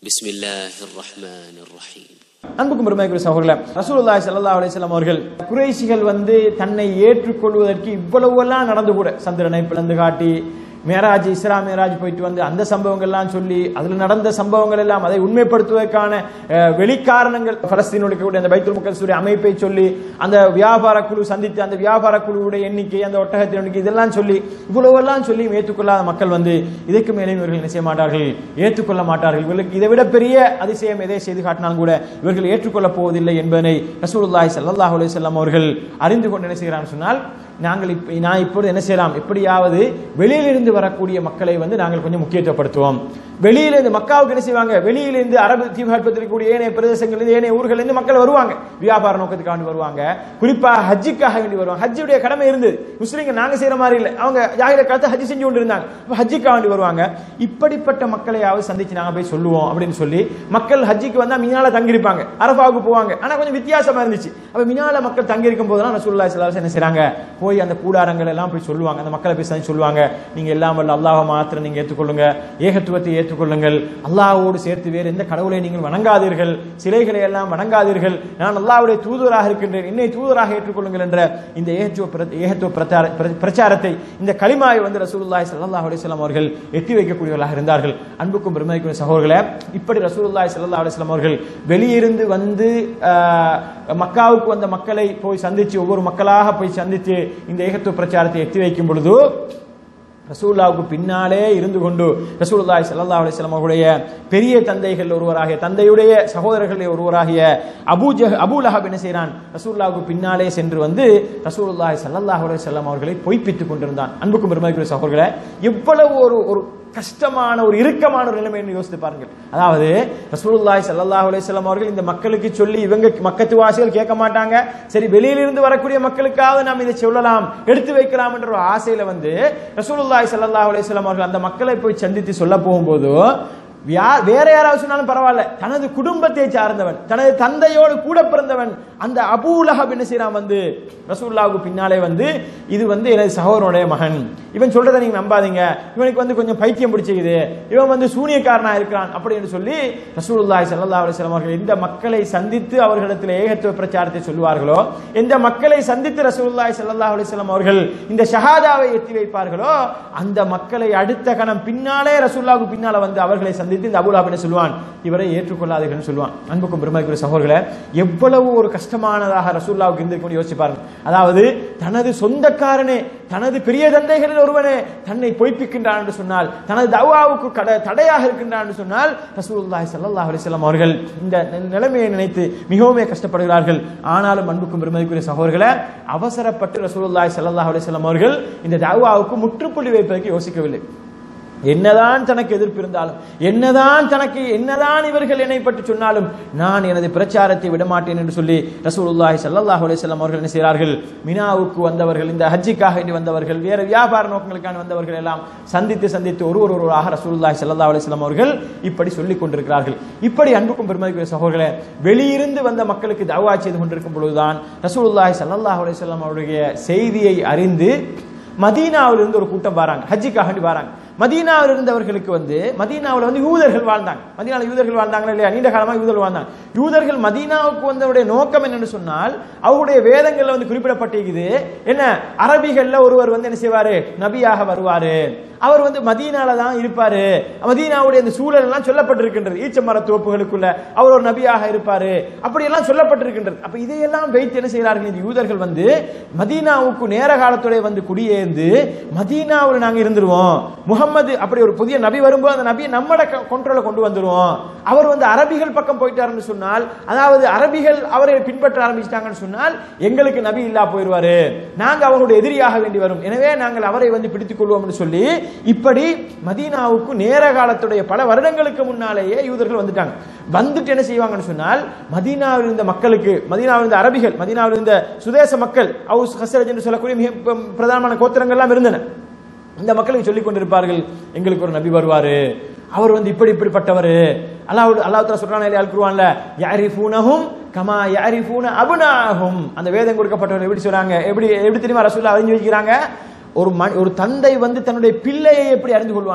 بسم الله الرحمن الرحيم அன்புக்கும் பெருமைக்குரிய சகோதரர்களே ரசூலுல்லாஹி ஸல்லல்லாஹு அலைஹி வஸல்லம் அவர்கள் குறைஷிகள் வந்து தன்னை ஏற்றுக்கொள்வதற்கு இவ்வளவெல்லாம் நடந்து கூட சந்திரனை பிளந்து காட்டி மேராஜ் இஸ்ரா மேராஜ் போயிட்டு வந்து அந்த சம்பவங்கள்லாம் சொல்லி அதில் நடந்த சம்பவங்கள் எல்லாம் அதை உண்மைப்படுத்துவதற்கான அஹ், வெளிக்காரணங்கள் பலஸ்தீனில் இருக்கக்கூடிய அந்த பைத்துல் முக்கல்சுடைய அமைப்பை சொல்லி அந்த வியாபார குழு சந்தித்து அந்த வியாபார குழுவுடைய எண்ணிக்கை அந்த ஒட்டகத்தின் எண்ணிக்கை இதெல்லாம் சொல்லி இவ்வளவெல்லாம் சொல்லி ஏற்றுக்கொள்ளாத மக்கள் வந்து இதற்கு மேலே இவர்கள் என்ன செய்ய மாட்டார்கள் ஏற்றுக்கொள்ள மாட்டார்கள் இவர்களுக்கு இதை விட பெரிய அதிசயம் எதை செய்து காட்டினாலும் கூட இவர்கள் ஏற்றுக்கொள்ளப் போவதில்லை என்பதனை ரசூலுல்லாஹி ஸல்லல்லாஹு அலைஹி வஸல்லம் அவர்கள் அறிந்து கொண்டு என்ன செய்கிறான்னு சொன்னால் நாங்கள் இப்ப நான் இப்பொழுது என்ன செய்யலாம் எப்படியாவது வெளியிலிருந்து வரக்கூடிய மக்களை வந்து நாங்கள் கொஞ்சம் முக்கியத்துவப்படுத்துவோம் வெளியிலிருந்து மக்காவுக்கு என்ன செய்வாங்க வெளியிலிருந்து அரபு தீபகற்பத்தில் இருக்கக்கூடிய ஏனைய பிரதேசங்களிலிருந்து ஏனைய ஊர்களிலிருந்து மக்கள் வருவாங்க வியாபார நோக்கத்துக்காக வேண்டி வருவாங்க குறிப்பா ஹஜ்ஜுக்காக வேண்டி வருவாங்க ஹஜ்ஜுடைய கடமை இருந்தது முஸ்லீம்கள் நாங்க செய்யற மாதிரி இல்லை அவங்க ஜாகிர காலத்து ஹஜ் செஞ்சு கொண்டு இருந்தாங்க இப்ப ஹஜ்ஜுக்காக வேண்டி வருவாங்க இப்படிப்பட்ட மக்களையாவது சந்திச்சு நாங்க போய் சொல்லுவோம் அப்படின்னு சொல்லி மக்கள் ஹஜ்ஜுக்கு வந்தா மினால தங்கியிருப்பாங்க அரபாவுக்கு போவாங்க ஆனா கொஞ்சம் வித்தியாசமா இருந்துச்சு அப்ப மினால மக்கள் தங்கி இருக்கும் போதெல்லாம் ரசூலுல்லாஹி ஸல்லல்லாஹு அலைஹி வஸல்லம் என்ன செய்றாங்க போய் அந்த கூடாரங்கள் எல்லாம் போய் சொல்லுவாங்க அந்த மக்களை போய் சந்திச்சு சொல்லுவாங்க நீங்க எல்லாம் வல்ல அல்லாஹ்வை மாத்திரம் நீங்க ஏற்றுக்கொள்ளுங்க ஏகத்துவத்தை ஏற்றுக்கொள்ளுங்கள் அல்லாஹ்வோடு சேர்த்து வேறு எந்த கடவுளை நீங்கள் வணங்காதீர்கள் சிலைகளை எல்லாம் வணங்காதீர்கள் நான் அல்லாஹ்வுடைய தூதுவராக இருக்கின்றேன் என்னை தூதுவராக ஏற்றுக்கொள்ளுங்கள் என்ற இந்த ஏகத்துவ பிர- ஏகத்துவ பிரச்சார- பிர- பிரச்சாரத்தை இந்த களிமாவை வந்து ரசூலுல்லாஹி ஸல்லல்லாஹு அலைஹி வஸல்லம் அவர்கள் எட்டி வைக்கக்கூடியவர்களாக இருந்தார்கள் அன்புக்கும் பெருமைக்கும் சகோதரர்களே இப்படி ரசூலுல்லாஹி ஸல்லல்லாஹு அலைஹி வஸல்லம் அவர்கள் வெளியிருந்து வந்து ஆஹ், மக்காவுக்கு வந்த மக்களை போய் சந்திச்சு ஒவ்வொரு மக்களாக போய் சந்தித்து இந்த ஏகத்துவ பிரச்சாரத்தை எட்டி வைக்கும் பொழுது ரசூலுல்லாவுக்கு பின்னாலே இருந்து கொண்டு ரசூலுல்லாஹி ஸல்லல்லாஹு அலைஹி வஸல்லம் அவருடைய பெரிய தந்தைகள் ஒருவராகிய தந்தையுடைய சகோதரர்களில் ஒருவராகிய அபூ ஜஹ் அபூ லஹப் என்ன செய்றான் ரசூலுல்லாவுக்கு பின்னாலே சென்று வந்து ரசூலுல்லாஹி ஸல்லல்லாஹு அலைஹி வஸல்லம் அவர்களை பொய்ப்பித்துக் கொண்டிருந்தான் அன்புக்கும் பெருமைக்குரிய சகோதரர்களே எவ்வளவு ஒரு ஒரு கஷ்டமான ஒரு இறுக்கமான ஒரு நிலைமை என்று யோசித்து பாருங்கள் அதாவது ரசூலுல்லாஹி ஸல்லல்லாஹு அலைஹி வஸல்லம் அவர்கள் இந்த மக்களுக்கு சொல்லி இவங்க மக்கத்து வாசிகள் கேட்க மாட்டாங்க சரி வெளியிலிருந்து வரக்கூடிய மக்களுக்காவது நாம் இதை சொல்லலாம் எடுத்து வைக்கலாம் என்ற ஒரு ஆசையில வந்து ரசூலுல்லாஹி ஸல்லல்லாஹு அலைஹி வஸல்லம் அவர்கள் அந்த மக்களை போய் சந்தித்து சொல்ல போகும்போது யா- வேற யாராவது சொன்னாலும் பரவாயில்ல தனது குடும்பத்தை சார்ந்தவன் தனது தந்தையோடு கூட பிறந்தவன் அந்த அபூலஹப் என்ன செய்யறான் வந்து ரசூலுல்லாவுக்கு பின்னாலே வந்து இது வந்து எனது சகோதரனுடைய மகன் இவன் சொல்றதை நீங்க நம்பாதீங்க இவனுக்கு வந்து கொஞ்சம் பைத்தியம் பிடிச்சிக்குது இவன் வந்து சூனியக்காரனா இருக்கிறான் அப்படி என்று சொல்லி ரசூலுல்லாஹி ஸல்லல்லாஹு அலைஹி வஸல்லம் அவர்கள் எந்த மக்களை சந்தித்து அவர்களிடத்தில் ஏகத்துவ பிரச்சாரத்தை சொல்லுவார்களோ எந்த மக்களை சந்தித்து ரசூலுல்லாஹி ஸல்லல்லாஹு அலைஹி வஸல்லம் அவர்கள் இந்த ஷஹாதாவை எத்தி வைப்பார்களோ அந்த மக்களை அடுத்த கணம் பின்னாலே ரசூலுல்லாஹுக்கு பின்னால வந்து அவர்களை சந்தித்து இந்த அபூலஹப் என்ன சொல்லுவான் இவரை ஏற்றுக்கொள்ளாதீர்கள் சொல்லுவான் அன்புக்கும் பெருமைக்குரிய சகோதரர்களே எவ்வளவு ஒரு கஷ்டமானதாக ரசூலுல்லாவுக்கு இருந்திருக்கும் யோசிச்சு பாருங்க அதாவது தனது சொந்தக்காரனே தனது பெரிய தந்தைகளில் ஒருவனே தன்னை பொய்ப்பிக்கின்றான் என்று சொன்னால் தனது தவாவுக்கு கட தடையாக இருக்கின்றான் என்று சொன்னால் ரசூலுல்லாஹி ஸல்லல்லாஹு அலைஹி வஸல்லம் அவர்கள் இந்த நி- நிலைமையை நினைத்து மிகவும் கஷ்டப்படுகிறார்கள் ஆனாலும் அன்புக்கும் பெருமதிக்குரிய சகோதரர்களே அவசரப்பட்டு ரசூலுல்லாஹி ஸல்லல்லாஹு அலைஹி வஸல்லம் அவர்கள் இந்த தவாவுக்கு முற்றுப்புள்ளி வைப்பதற்கு யோசிக்கவில்லை என்னதான் தனக்கு எதிர்ப்பு இருந்தாலும் என்னதான் தனக்கு என்னதான் இவர்கள் என்னை பற்றி சொன்னாலும் நான் எனது பிரச்சாரத்தை விடமாட்டேன் என்று சொல்லி ரசூலுல்லாஹி ஸல்லல்லாஹு அலைஹி வஸல்லம் அவர்கள் என்ன செய்கிறார்கள் மினாவுக்கு வந்தவர்கள் இந்த ஹஜ்ஜிக்காக வேண்டி வந்தவர்கள் வேற வியாபார நோக்கங்களுக்கான வந்தவர்கள் எல்லாம் சந்தித்து சந்தித்து ஒருவர் ஒருவராக ரசூலுல்லாஹி ஸல்லல்லாஹு அலைஹி வஸல்லம் அவர்கள் இப்படி சொல்லிக் கொண்டிருக்கிறார்கள் இப்படி அன்புக்கும் பெருமதிக்குரிய சகோதரர்களே வெளியிருந்து வந்த மக்களுக்கு தவா செய்து கொண்டிருக்கும் பொழுதுதான் ரசூலுல்லாஹி ஸல்லல்லாஹு அலைஹி வஸல்லம் அவருடைய செய்தியை அறிந்து மதீனாவிலிருந்து ஒரு கூட்டம் வராங்க ஹஜ்ஜிக்காக வேண்டி வராங்க மதீனாவில் இருந்தவர்களுக்கு வந்து மதீனாவில் வந்து யூதர்கள் வாழ்ந்தாங்க மதீனாவில் யூதர்கள் வாழ்ந்தாங்களா இல்லையா நீண்ட காலமாக யூதர்கள் வாழ்ந்தாங்க யூதர்கள் மதீனாவுக்கு வந்தவருடைய நோக்கம் என்னன்னு சொன்னால் அவருடைய வேதங்கள்ல வந்து குறிப்பிடப்பட்டிருக்குது என்ன அரபிகள்ல ஒருவர் வந்து என்ன செய்வாரு நபியாக வருவாரு அவர் வந்து மதீனால தான் இருப்பாரு மதீனாவுடைய அந்த சூழல் எல்லாம் சொல்லப்பட்டிருக்கின்றது ஈச்சமர தோப்புகளுக்குள்ள அவர் ஒரு நபியாக இருப்பாரு அப்படி எல்லாம் சொல்லப்பட்டிருக்கின்றது அப்ப இதையெல்லாம் வைத்து என்ன செய்கிறார்கள் இந்த யூதர்கள் வந்து மதீனாவுக்கு நேர காலத்துடைய வந்து குடியேந்து மதீனாவில் நாங்க இருந்துருவோம் முகம்மது அப்படி ஒரு புதிய நபி வரும்போது அந்த நபியை நம்மட கொண்ட்ரோல கொண்டு வந்துருவோம் அவர் வந்து அரபிகள் பக்கம் போயிட்டாருன்னு சொன்னால் அதாவது அரபிகள் அவரை பின்பற்ற ஆரம்பிச்சிட்டாங்கன்னு சொன்னால் எங்களுக்கு நபி இல்லா போயிடுவாரு நாங்க அவருடைய எதிரியாக வேண்டி வரும் எனவே நாங்கள் அவரை வந்து பிடித்துக் கொள்வோம்னு சொல்லி இப்படி மதீனாவுக்கு நேர காலத்துடைய பல வருடங்களுக்கு முன்னாலேயே யூதர்கள் வந்துட்டாங்க வந்துட்டு என்ன செய்வாங்கன்னு சொன்னால் மதீனாவில் இருந்த மக்களுக்கு மதீனாவில் இருந்த அரபிகள் மதீனாவில் இருந்த சுதேச மக்கள் அவுஸ் ஹசரஜ் என்று சொல்லக்கூடிய மிக ப- பிரதானமான கோத்திரங்கள் எல்லாம் இருந்தன இந்த மக்களுக்கு சொல்லிக் கொண்டிருப்பார்கள் எங்களுக்கு ஒரு நபி வருவாரு அவர் வந்து இப்படி இப்படிப்பட்டவர் அல்லாஹ் அல்லாஹ் தஆலா சொல்றானே இல்லையா அல் குர்ஆன்ல யாரிஃபூனஹும் கமா யாரிஃபூன அபுனாஹும் அந்த வேதம் கொடுக்கப்பட்டவர் எப்படி சொல்றாங்க எப்படி எப்படி தெரியுமா ரசூலுல்லாஹ் அறிஞ்சு வைக்கிறாங்க ஒரு மனி- ஒரு தந்தை வந்து தன்னுடைய பிள்ளையை எப்படி அறிந்து கொள்வானோ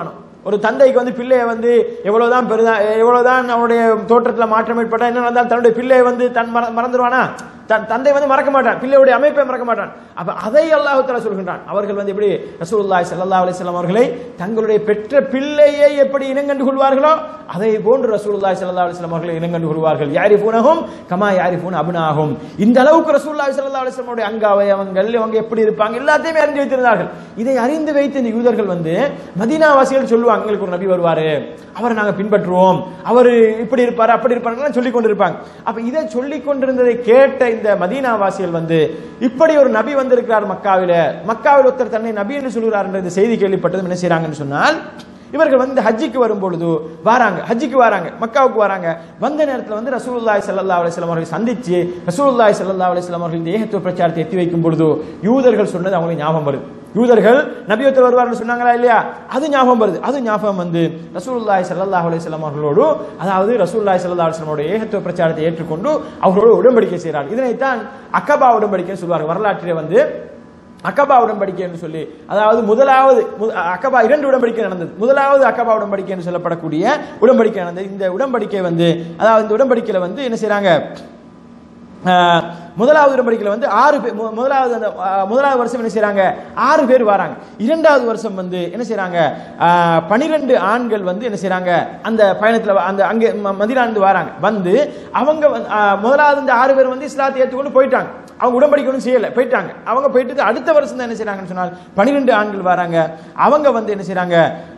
ஒரு தந்தைக்கு வந்து பிள்ளையை வந்து எவ்வளவுதான் பெரிதா எவ்வளவுதான் அவனுடைய தோற்றத்துல மாற்றம் ஏற்பட்டா என்ன நடந்தாலும் தன்னுடைய பிள்ளையை வந்து தன் மற- மறந்துடுவானா தன் தந்தை வந்து மறக்க மாட்டான் பிள்ளையுடைய அமைப்பை மறக்க மாட்டான் அப்ப அதை அல்லாஹ் தஆலா சொல்கின்றான் அவர்கள் வந்து எப்படி ரசூலுல்லாஹி ஸல்லல்லாஹு அலைஹி வஸல்லம் அவர்களை தங்களுடைய பெற்ற பிள்ளையை எப்படி இனங்கண்டு கொள்வார்களோ அதை போன்று ரசூலுல்லாஹி ஸல்லல்லாஹு அலைஹி வஸல்லம் அவர்களை இனங்கண்டு கொள்வார்கள் யாரிஃபூனஹும் கமா யாரிஃபூன அப்னாஹும் இந்த அளவுக்கு ரசூலுல்லாஹி ஸல்லல்லாஹு அலைஹி வஸல்லம் உடைய அங்க அவயவங்கள் அவங்க எப்படி இருப்பாங்க எல்லாத்தையுமே அறிந்து வைத்திருந்தார்கள் இதை அறிந்து வைத்த இந்த யூதர்கள் வந்து மதீனா வாசிகள் சொல்லுவாங்க எங்களுக்கு ஒரு நபி வருவாரு அவரை நாங்க பின்பற்றுவோம் அவர் இப்படி இருப்பாரு அப்படி இருப்பாரு சொல்லி கொண்டிருப்பாங்க அப்ப இதை சொல்லி கொண்டிருந்ததை கேட்ட இந்த மதீனா வாசிகள் வந்து இப்படி ஒரு நபி வந்திருக்கிறார் மக்காவில மக்காவில் ஒருத்தர் தன்னை நபி என்று சொல்கிறார் என்ற இந்த செய்தி கேள்விப்பட்டதும் என்ன செய்றாங்கன்னு சொன்னால் இவர்கள் வந்து ஹஜ்ஜிக்கு வரும் பொழுது வராங்க ஹஜ்ஜிக்கு வராங்க மக்காவுக்கு வராங்க வந்த நேரத்தில் வந்து ரசூலுல்லாஹி ஸல்லல்லாஹு அலைஹி வஸல்லம் அவர்களை சந்திச்சு ரசூலுல்லாஹி ஸல்லல்லாஹு அலைஹி வஸல்லம் அவர்கள் இந்த ஏகத்துவ பிரச்சாரத்தை எத்தி வைக்கும் பொழுது யூதர்கள் சொன்னது அவங்களுக்கு ஞாபகம் வருது யூதர்கள் நபியத்தில் வருவார்னு சொன்னாங்களா இல்லையா அது ஞாபகம் வருது அது ஞாபகம் வந்து ரசூலுல்லாஹி ஸல்லல்லாஹு அலைஹி வஸல்லம் அவர்களோடு அதாவது ரசூலுல்லாஹி ஸல்லல்லாஹு அலைஹி வஸல்லம் ஏகத்துவ பிரச்சாரத்தை ஏற்றுக்கொண்டு அவர்களோடு உடன்படிக்கை செய்கிறார்கள் இதனைத்தான் அக்கபா உடன்படிக்கை சொல்வார்கள் வரலாற்றிலே வந்து அக்கபா உடன்படிக்கை என்று சொல்லி அதாவது முதலாவது மு- அக்கபா இரண்டு உடன்படிக்கை நடந்தது முதலாவது அக்கபா உடன்படிக்கை என்று சொல்லப்படக்கூடிய உடன்படிக்கை நடந்தது இந்த உடன்படிக்கை வந்து அதாவது இந்த உடன்படிக்கையில வந்து என்ன செய்றாங்க ஆஹ், முதலாவது உடன்படிக்கையில வந்து ஆறு பேர் மு- முதலாவது அந்த ஆஹ், முதலாவது வருஷம் என்ன செய்றாங்க ஆறு பேர் வராங்க இரண்டாவது வருஷம் வந்து என்ன செய்றாங்க ஆஹ், பனிரெண்டு ஆண்கள் வந்து என்ன செய்றாங்க அந்த பயணத்துல வ- அந்த அங்கே ம- மதீனாந்து வராங்க வந்து அவங்க வந்து, ஆஹ், முதலாவது இந்த ஆறு பேர் வந்து இஸ்லாத்தை ஏற்றுக்கொண்டு போயிட்டாங்க அவங்க உடன்படிக்கை ஒன்றும் செய்யல போயிட்டாங்க அவங்க போயிட்டு அடுத்த வருஷம் தான் என்ன செய்றாங்கன்னு சொன்னால் பனிரெண்டு ஆண்கள் வராங்க அவங்க வந்து என்ன செய்றாங்க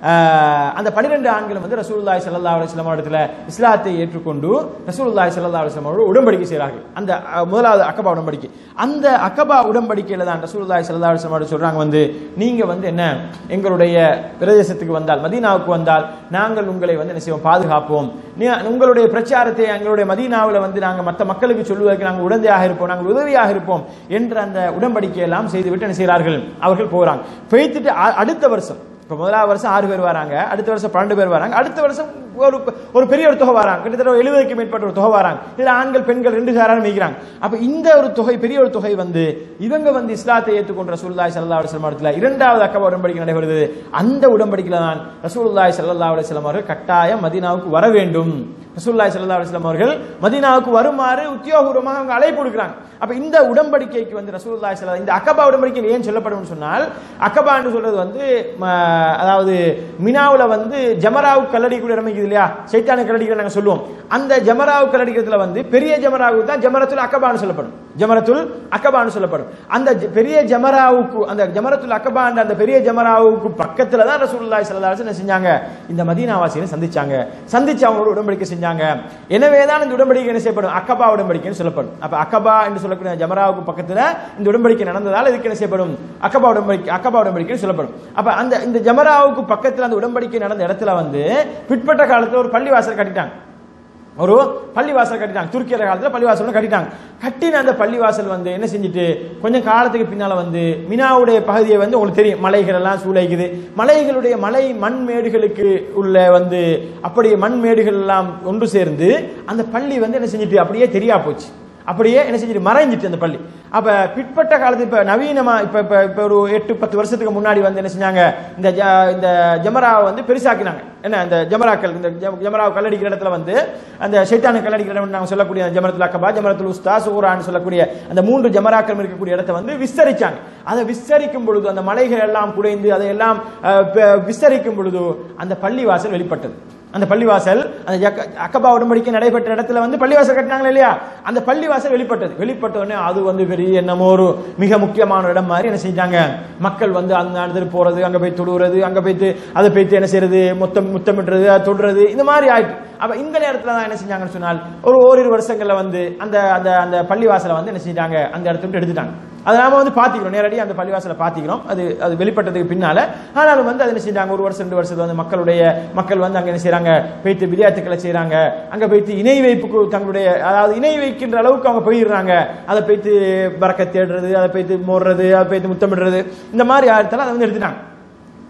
ஆஹ், அந்த பனிரெண்டு ஆண்கள் வந்து ரசூலுல்லாஹி ஸல்லல்லாஹு அலைஹி வஸல்லம் இடத்துல இஸ்லாத்தை ஏற்றுக்கொண்டு ரசூலுல்லாஹி ஸல்லல்லாஹு அலைஹி வஸல்லம் அவரோடு உடன்படிக்கை செய்கிறார்கள் அந்த அஹ், முதலாவது அக்கபா உடன்படிக்கை அந்த அக்கபா உடன்படிக்கையில தான் ரசூலுல்லாஹி ஸல்லல்லாஹு அலைஹி வஸல்லம் சொல்றாங்க வந்து நீங்க வந்து என்ன எங்களுடைய பிரதேசத்துக்கு வந்தால் மதீனாவுக்கு வந்தால் நாங்கள் உங்களை வந்து என்ன செய்வோம் பாதுகாப்போம் நீ- உங்களுடைய பிரச்சாரத்தை எங்களுடைய மதீனாவில் வந்து நாங்கள் மற்ற மக்களுக்கு சொல்வதற்கு நாங்கள் உடந்தையாக இருப்போம் நாங்கள் உதவியாக இருப்போம் என்ற அந்த உடன்படிக்கை எல்லாம் செய்துவிட்டு என்ன செய்கிறார்கள் அவர்கள் போகிறாங்க பெய்த்துட்டு அ- அடுத்த வருஷம் இப்போ முதலாவது வருஷம் ஆறு பேர் வராங்க அடுத்த வருஷம் பன்னெண்டு பேர் வராங்க அடுத்த வருஷம் ஒரு ஒரு பெரிய ஒரு தொகை வராங்க கிட்டத்தட்ட எழுபதுக்கு மேற்பட்ட ஒரு தொகை வராங்க இதுல ஆண்கள் பெண்கள் ரெண்டு சாராரும் மிக்கிறாங்க அப்ப இந்த ஒரு தொகை பெரிய ஒரு தொகை வந்து இவங்க வந்து இஸ்லாத்தை ஏற்றுக்கொண்ட ரசூலுல்லாஹி ஸல்லல்லாஹு அலைஹி வஸல்லம் இடத்துல இரண்டாவது அக்கபா உடன்படிக்கை நடைபெறுது அந்த உடன்படிக்கையில தான் ரசூலுல்லாஹி ஸல்லல்லாஹு அலைஹி வஸல்லம் அவர்கள் கட்டாயம் மதீனாவுக்கு வர வேண்டும் ரசூலுல்லாஹி ஸல்லல்லாஹு அலைஹி வஸல்லம் அவர்கள் மதீனாவுக்கு வருமாறு உத்தியோகபூர்வமாக அவங்க அழைப்பு கொடுக்குறாங்க அப்ப இந்த உடன்படிக்கைக்கு வந்து ரசூலுல்லாஹி ஸல்லல்லாஹு இந்த அக்கபா உடன்படிக்கை ஏன் சொல்லப்படும் சொன்னால் அக்கபா என்று சொல்றது வந்து ம, அதாவது மினாவுல வந்து ஜமராவு கல்லடிக்கூடிய இடம் இருக்குது இல்லையா சைத்தான கல்லடிக்கிற நாங்க சொல்லுவோம் அந்த ஜமராவு கல்லடிக்கிறதுல வந்து பெரிய ஜமராவு தான் ஜமரத்துல் அக்கபான்னு சொல்லப்படும் ஜமரத்துல் அக்கபான்னு சொல்லப்படும் அந்த ஜ- பெரிய ஜமராவுக்கு அந்த ஜமரத்துல் அக்கபான்ற அந்த பெரிய ஜமராவுக்கு பக்கத்துல தான் ரசூலுல்லாஹி ஸல்லல்லாஹு அலைஹி வஸல்லம் என்ன செஞ்சாங்க இந்த மதீனாவாசிகளை சந்திச்சாங்க சந்திச்சு அவங்களோட உடன்படிக்கை செஞ்சாங்க எனவே தான் இந்த உடன்படிக்கை என்ன செய்யப்படும் அக்கபா உடன்படிக்கைன்னு சொல்லப்படும் அப்ப அக்கபா என்று சொல்லக்கூடிய ஜமராவுக்கு பக்கத்துல இந்த உடன்படிக்கை நடந்ததால் இதுக்கு என்ன செய்யப்படும் அக்கபா உடன்படிக்கை அக்கபா உடன்படிக்கைன்னு சொல்லப்படும் அப்ப அந்த இந்த ஜமராவுக்கு பக்கத்துல அந்த உடன்படிக்கை நடந்த இடத்துல வந்து பிற்பட்ட காலத்துல ஒரு பள்ளிவாசல் கட்டிட்டாங்க ஒரு பள்ளிவாசல் கட்டிட்டாங்க துருக்கியர் காலத்துல பள்ளிவாசல் கட்டிட்டாங்க கட்டின அந்த பள்ளிவாசல் வந்து என்ன செஞ்சுட்டு கொஞ்சம் காலத்துக்கு பின்னால வந்து மினாவுடைய பகுதியை வந்து உங்களுக்கு தெரியும் மலைகள் எல்லாம் சூளைக்குது மலைகளுடைய மலை மண் மேடுகளுக்கு உள்ள வந்து அப்படியே மண் மேடுகள் எல்லாம் ஒன்று சேர்ந்து அந்த பள்ளி வந்து என்ன செஞ்சுட்டு அப்படியே தெரியா போச்சு அப்படியே என்ன செஞ்சுட்டு மறைஞ்சிட்டு அந்த பள்ளி அப்ப பிற்பட்ட காலத்து இப்ப நவீனமா இப்ப இப்ப இப்ப ஒரு எட்டு பத்து வருஷத்துக்கு முன்னாடி வந்து என்ன செஞ்சாங்க இந்த ஜ- இந்த ஜமராவை வந்து பெருசாக்கினாங்க என்ன இந்த ஜமராக்கள் இந்த ஜம- ஜமராவை கல்லடிக்கிற இடத்துல வந்து அந்த சைத்தான கல்லடிக்கிற இடம் நாங்க சொல்லக்கூடிய அந்த ஜமரத்துல் அக்கபா ஜமரத்துல் உஸ்தா சூரான்னு சொல்லக்கூடிய அந்த மூன்று ஜமராக்கள் இருக்கக்கூடிய இடத்தை வந்து விஸ்தரிச்சாங்க அதை விஸ்தரிக்கும் பொழுது அந்த மலைகள் எல்லாம் குடைந்து அதை எல்லாம் அஹ், ப- விஸ்தரிக்கும் பொழுது அந்த பள்ளிவாசல் வெளிப்பட்டது அந்த பள்ளிவாசல் அந்த ஜக்க- அக்கபா உடன்படிக்கை நடைபெற்ற இடத்துல வந்து பள்ளிவாசல் கட்டினாங்களே இல்லையா அந்த பள்ளிவாசல் வெளிப்பட்டது வெளிப்பட்ட உடனே அது வந்து பெரிய என்னமோ ஒரு மிக முக்கியமான ஒரு இடம் மாதிரி என்ன செஞ்சாங்க மக்கள் வந்து அந்த இடத்துல போறது அங்க போய் தொடுறது அங்க போயிட்டு அதை போயிட்டு என்ன செய்யறது மொத்தம் முத்தமிடுறது அதை தொடுறது இந்த மாதிரி ஆயிட்டு அப்ப இந்த நேரத்துல தான் என்ன செஞ்சாங்கன்னு சொன்னால் ஒரு ஓரிரு வருஷங்கள்ல வந்து அந்த அந்த அந்த பள்ளிவாசலை வந்து என்ன செஞ்சாங்க அந்த இடத்த விட்டு எடுத்துட்டாங்க அதை நாம வந்து பாத்திக்கிறோம் நேரடியாக அந்த பள்ளிவாசலை பாத்திக்கிறோம் அது அது வெளிப்பட்டதுக்கு பின்னால ஆனாலும் வந்து அது என்ன செஞ்சாங்க ஒரு வருஷம் ரெண்டு வருஷத்துல வந்து மக்களுடைய மக்கள் வந்து அங்க என்ன செய்றாங்க போய்த்து விளையாட்டுக்களை செய்றாங்க அங்க போய்த்து இணை வைப்புக்கு தங்களுடைய அதாவது இணை வைக்கின்ற அளவுக்கு அவங்க போயிடுறாங்க அதை போய்த்து பறக்க தேடுறது அதை போய்த்து மோடுறது அதை போய்த்து முத்தமிடுறது இந்த மாதிரி ஆயிரத்தால அதை வந்து எடுத்துட்டாங்க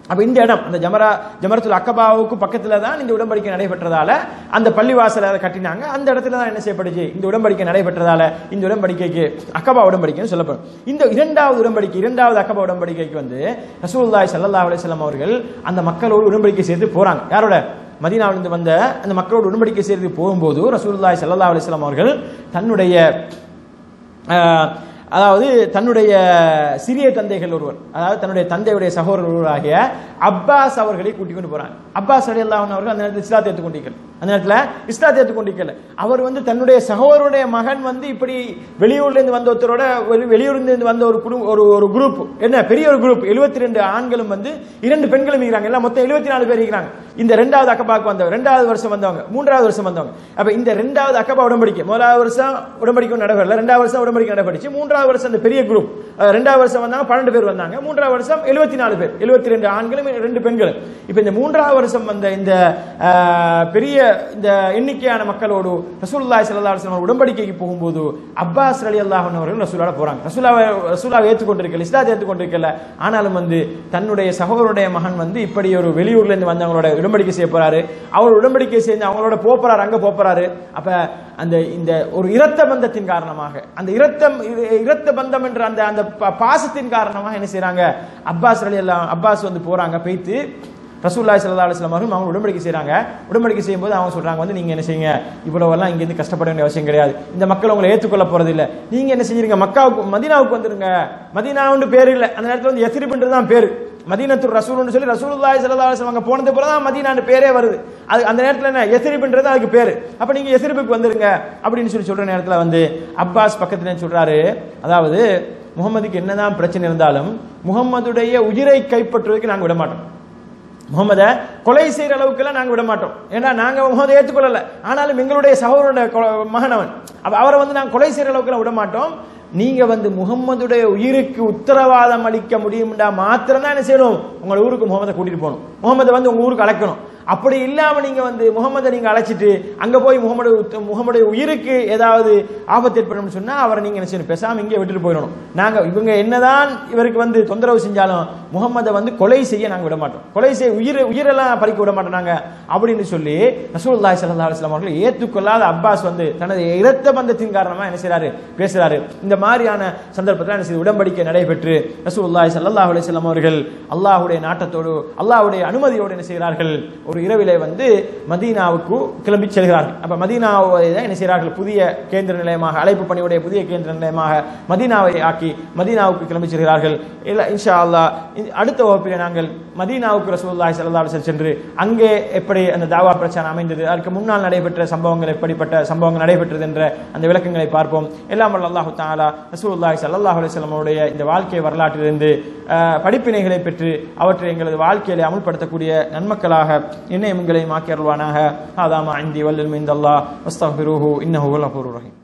அப்ப இந்த இடம் அந்த ஜமரா ஜமரத்துல் அக்கபாவுக்கு பக்கத்துல தான் இந்த உடன்படிக்கை நடைபெற்றதால அந்த பள்ளிவாசலை அதை கட்டினாங்க அந்த இடத்துல தான் என்ன செய்யப்படுச்சு இந்த உடன்படிக்கை நடைபெற்றதால இந்த உடன்படிக்கைக்கு அக்கபா உடன்படிக்கைன்னு சொல்லப்படும் இந்த இரண்டாவது உடன்படிக்கை இரண்டாவது அக்கபா உடன்படிக்கைக்கு வந்து ரசூலுல்லாஹி ஸல்லல்லாஹு அலைஹி வஸல்லம் அவர்கள் அந்த மக்களோடு உடன்படிக்கை செய்து போறாங்க யாரோட மதீனாவிலிருந்து வந்த அந்த மக்களோடு உடன்படிக்கை செய்து போகும்போது ரசூலுல்லாஹி ஸல்லல்லாஹு அலைஹி வஸல்லம் அவர்கள் தன்னுடைய ஆஹ், அதாவது தன்னுடைய சிறிய தந்தைகள் ஒருவர் அதாவது தன்னுடைய தந்தையுடைய சகோதரர் ஒருவராகிய அப்பாஸ் அவர்களை கூட்டிக் கொண்டு போறாங்க அப்பாஸ் அலி அவர்கள் அந்த நேரத்தில் இஸ்லாத்தை ஏற்றுக்கொண்டிருக்கல அந்த நேரத்தில் இஸ்லாத்தை ஏற்றுக்கொண்டிருக்கல அவர் வந்து தன்னுடைய சகோதரருடைய மகன் வந்து இப்படி வெளியூர்ல இருந்து வந்த ஒருத்தரோட ஒரு வெளியூர்ல இருந்து வந்த ஒரு குடு- ஒரு ஒரு குரூப் என்ன பெரிய ஒரு குரூப் 72 ரெண்டு ஆண்களும் வந்து இரண்டு பெண்களும் இருக்கிறாங்க எல்லாம் மொத்தம் 74 நாலு பேர் இருக்கிறாங்க இந்த ரெண்டாவது அக்கபாக்கு வந்தவங்க ரெண்டாவது வருஷம் வந்தவங்க மூன்றாவது வருஷம் வந்தவங்க அப்ப இந்த ரெண்டாவது அக்கபா உடன்படிக்கை முதலாவது வருஷம் உடன்படிக்கை நடைபெறல ரெண்டாவது வருஷம் உடன்படிக்கை நடைபெற்றுச்சு மூன்றாவது வருஷம் அந்த பெரிய குரூப் ரெண்டாவது வருஷம் வந்தாங்க பன்னெண்டு பேர் வந்தாங்க மூன்றாவது வருஷம் 74 நாலு பேர் 72 ரெண்டு ஆண்களும் ரெண்டு பெண்களும் இப்ப இந்த மூன்றாவது வருஷம் வந்த இந்த ஆஹ், பெரிய இந்த எண்ணிக்கையான மக்களோடு ரசூலுல்லாஹி ஸல்லல்லாஹு அலைஹி வஸல்லம் உடன்படிக்கைக்கு போகும்போது அப்பாஸ் ரலியல்லாஹு அன்ஹு அவர்கள் ரசூலால போறாங்க ரசூலாவை ரசூலாவை ஏற்றுக்கொண்டிருக்கல இஸ்லாத்தை ஏற்றுக்கொண்டிருக்கல ஆனாலும் வந்து தன்னுடைய சகோதரருடைய மகன் வந்து இப்படி ஒரு வெளியூர்ல இருந்து வந்தவங்களோட உடன்படிக்கை செய்ய போறாரு அவர் உடன்படிக்கை செய்து அவங்களோட போறாரு அங்க போறாரு அப்ப அந்த இந்த ஒரு இரத்த பந்தத்தின் காரணமாக அந்த இரத்தம் இர- இரத்த பந்தம் என்ற அந்த அந்த ப- பாசத்தின் காரணமாக என்ன செய்றாங்க அப்பாஸ் ரலி அப்பாஸ் வந்து போறாங்க போய்த்து ரசூல்லாய் சல்லா அலுவலாம் அவர்கள் அவங்க உடன்படிக்கை செய்றாங்க உடன்படிக்கை செய்யும்போது அவங்க சொல்றாங்க வந்து நீங்க என்ன செய்யுங்க இவ்வளவு எல்லாம் இங்க இருந்து கஷ்டப்பட வேண்டிய அவசியம் கிடையாது இந்த மக்கள் உங்களை ஏற்றுக்கொள்ள போறது இல்ல நீங்க என்ன செஞ்சீங்க மக்காவுக்கு மதீனாவுக்கு வந்துருங்க மதீனாவுண்டு பேர் இல்ல அந்த நேரத்துல வந்து எத்திரிப்புன்றது தான் பேரு மதீனத்து ரசூல்னு சொல்லி ரசூலுல்லாஹி ஸல்லல்லாஹு அலைஹி வஸல்லம் அங்க போனது போல தான் மதீனான்னு பேரே வருது அது அந்த நேரத்துல என்ன எஸ்ரிப்ன்றது அதுக்கு பேரு அப்ப நீங்க எஸ்ரிப்புக்கு வந்துருங்க அப்படின்னு சொல்லி சொல்ற நேரத்துல வந்து அப்பாஸ் பக்கத்துல என்ன சொல்றாரு அதாவது முகமதுக்கு என்னதான் பிரச்சனை இருந்தாலும் முகம்மதுடைய உயிரை கைப்பற்றுவதற்கு நாங்க விட மாட்டோம் முகமதை கொலை செய்யற அளவுக்குலாம் நாங்க விட மாட்டோம் ஏன்னா நாங்க முகமதை ஏற்றுக்கொள்ளல ஆனாலும் எங்களுடைய சகோதரனுடைய கொ- மகன் அவன் அப்ப அவரை வந்து நாங்க கொலை செய்யற அளவுக்குலாம் விட மாட்டோம் நீங்க வந்து முகம்மதுடைய உயிருக்கு உத்தரவாதம் அளிக்க முடியும்டா மாத்திரம் தான் என்ன செய்யணும் உங்களை ஊருக்கு முகமதை கூட்டிட்டு போகணும் முகமதை வந்து உங்க ஊருக்கு அழைக்கணும் அப்படி இல்லாம நீங்க வந்து முகமதை நீங்க அழைச்சிட்டு அங்க போய் முகமது முகமதுடைய உயிருக்கு ஏதாவது ஆபத்து ஏற்படும் சொன்னா அவரை நீங்க என்ன செய்யணும் பேசாம இங்கே விட்டுட்டு போயிடணும் நாங்க இவங்க என்னதான் இவருக்கு வந்து தொந்தரவு செஞ்சாலும் முகமதை வந்து கொலை செய்ய நாங்க விட மாட்டோம் கொலை செய்ய உயிர் உயிரெல்லாம் பறிக்க விட மாட்டோம் நாங்க அப்படின்னு சொல்லி ரசூலுல்லாஹி ஸல்லல்லாஹு அலைஹி வஸல்லம் அவர்கள் ஏற்றுக்கொள்ளாத அப்பாஸ் வந்து தனது இரத்த பந்தத்தின் காரணமா என்ன செய்றாரு பேசுறாரு இந்த மாதிரியான சந்தர்ப்பத்தில் என்ன செய்யுது உடன்படிக்கை நடைபெற்று ரசூலுல்லாஹி ஸல்லல்லாஹு அலைஹி வஸல்லம் அவர்கள் அல்லாஹ்வுடைய நாட்டத்தோடு அல்லாஹ்வுடைய அனுமதியோடு என்ன செய்கிறார்கள் ஒரு இரவிலே வந்து மதீனாவுக்கு கிளம்பி செல்கிறார்கள் அப்ப மதீனாவை தான் என்ன செய்கிறார்கள் புதிய கேந்திர நிலையமாக அழைப்பு பணியுடைய புதிய கேந்திர நிலையமாக மதீனாவை ஆக்கி மதீனாவுக்கு கிளம்பி செல்கிறார்கள் இல்ல இன்ஷா அல்லாஹ் இ- அடுத்த வகுப்பிலே நாங்கள் மதீனாவுக்கு ரசூலுல்லாஹி ஸல்லல்லாஹு அலைஹி வஸல்லம் சென்று அங்கே எப்படி அந்த தாவா பிரச்சாரம் அமைந்தது அதற்கு முன்னால் நடைபெற்ற சம்பவங்கள் எப்படிப்பட்ட சம்பவங்கள் நடைபெற்றது என்ற அந்த விளக்கங்களை பார்ப்போம் எல்லாம் வல்ல அல்லாஹு தஆலா ரசூலுல்லாஹி ஸல்லல்லாஹு அலைஹி வஸல்லம் உடைய இந்த வாழ்க்கை வரலாற்றிலிருந்து அஹ், படிப்பினைகளை பெற்று அவற்றை எங்களது வாழ்க்கையிலே அமுல்படுத்தக்கூடிய நன்மக்களாக என்னை எங்களையும் ஆக்கி அருள்வானாக ஆதாமா இந்தி வல்லில் மிந்தல்லா அஸ்தஃபிருஹு இன்னஹு வல்லஃபூர் ரஹீம்